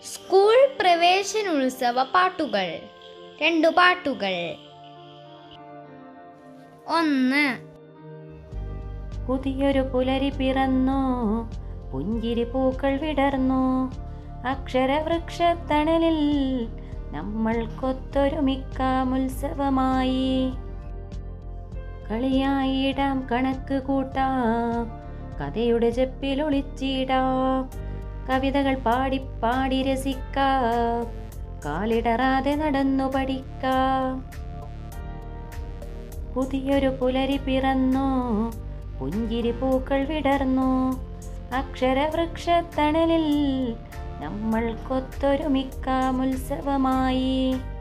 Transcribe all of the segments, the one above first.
school പ്രവേശനോത്സവ പാട്ടുകൾ രണ്ടു പാട്ടുകൾ ഒന്ന് പുതിയൊരു പുലരി പിറന്നു പുഞ്ചിരി പൂക്കൾ വിടർന്നു അക്ഷരവൃക്ഷത്തണലിൽ നമ്മൾക്കൊത്തൊരുമിക്കാം ഉത്സവമായി കളിയായിടാം കണക്ക് കൂട്ടാം കഥയുടെ ചെപ്പിൽ ഒളിച്ചിടാം കവിതകൾ പാടി പാടി രസിക്കാം കാലിടറാതെ നടന്നു പഠിക്കാം പുതിയൊരു പുലരി പിറന്നു പുഞ്ചിരി പൂക്കൾ വിടർന്നു അക്ഷരവൃക്ഷത്തണലിൽ നമ്മൾക്കൊത്തൊരുമിക്കാം ഉത്സവമായി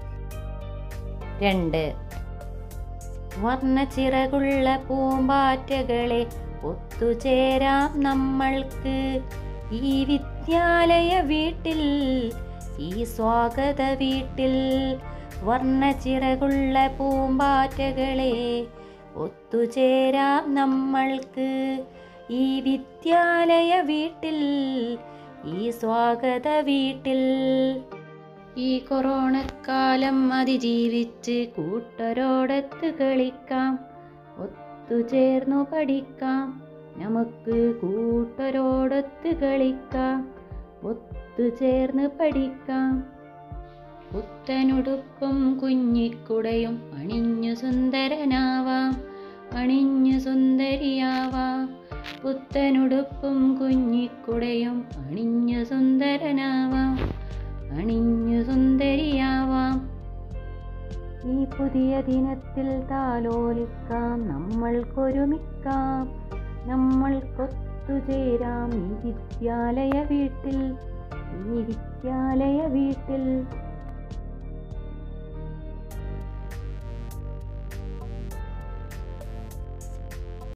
രണ്ട് വർണ്ണച്ചിറകുള്ള പൂമ്പാറ്റകളെ ഒത്തുചേരാം നമ്മൾക്ക് ഈ വിദ്യാലയ വീട്ടിൽ ഈ സ്വാഗത വീട്ടിൽ വർണ്ണച്ചിറകുള്ള പൂമ്പാറ്റകളെ ഒത്തുചേരാം നമ്മൾക്ക് ഈ വിദ്യാലയ വീട്ടിൽ ഈ സ്വാഗത വീട്ടിൽ ഈ കൊറോണക്കാലം അതിജീവിച്ച് കൂട്ടരോടൊത്ത് കളിക്കാം ഒത്തുചേർന്നു പഠിക്കാം നമുക്ക് കൂട്ടരോടൊത്ത് കളിക്കാം ഒത്തുചേർന്ന് പഠിക്കാം പുത്തനുടുപ്പും കുഞ്ഞിക്കുടയും അണിഞ്ഞു സുന്ദരനാവാം അണിഞ്ഞു സുന്ദരിയാവാം പുത്തനുടുപ്പും കുഞ്ഞിക്കുടയും അണിഞ്ഞു സുന്ദരനാവാം അണിഞ്ഞു സുന്ദരിയാവാം ഈ പുതിയ ദിനത്തിൽ താലോലിക്കാം നമ്മൾക്കൊരുമിക്കാം നമ്മൾക്കൊത്തുചേരാം ഈ വിദ്യാലയ വീട്ടിൽ ഈ വിദ്യാലയ വീട്ടിൽ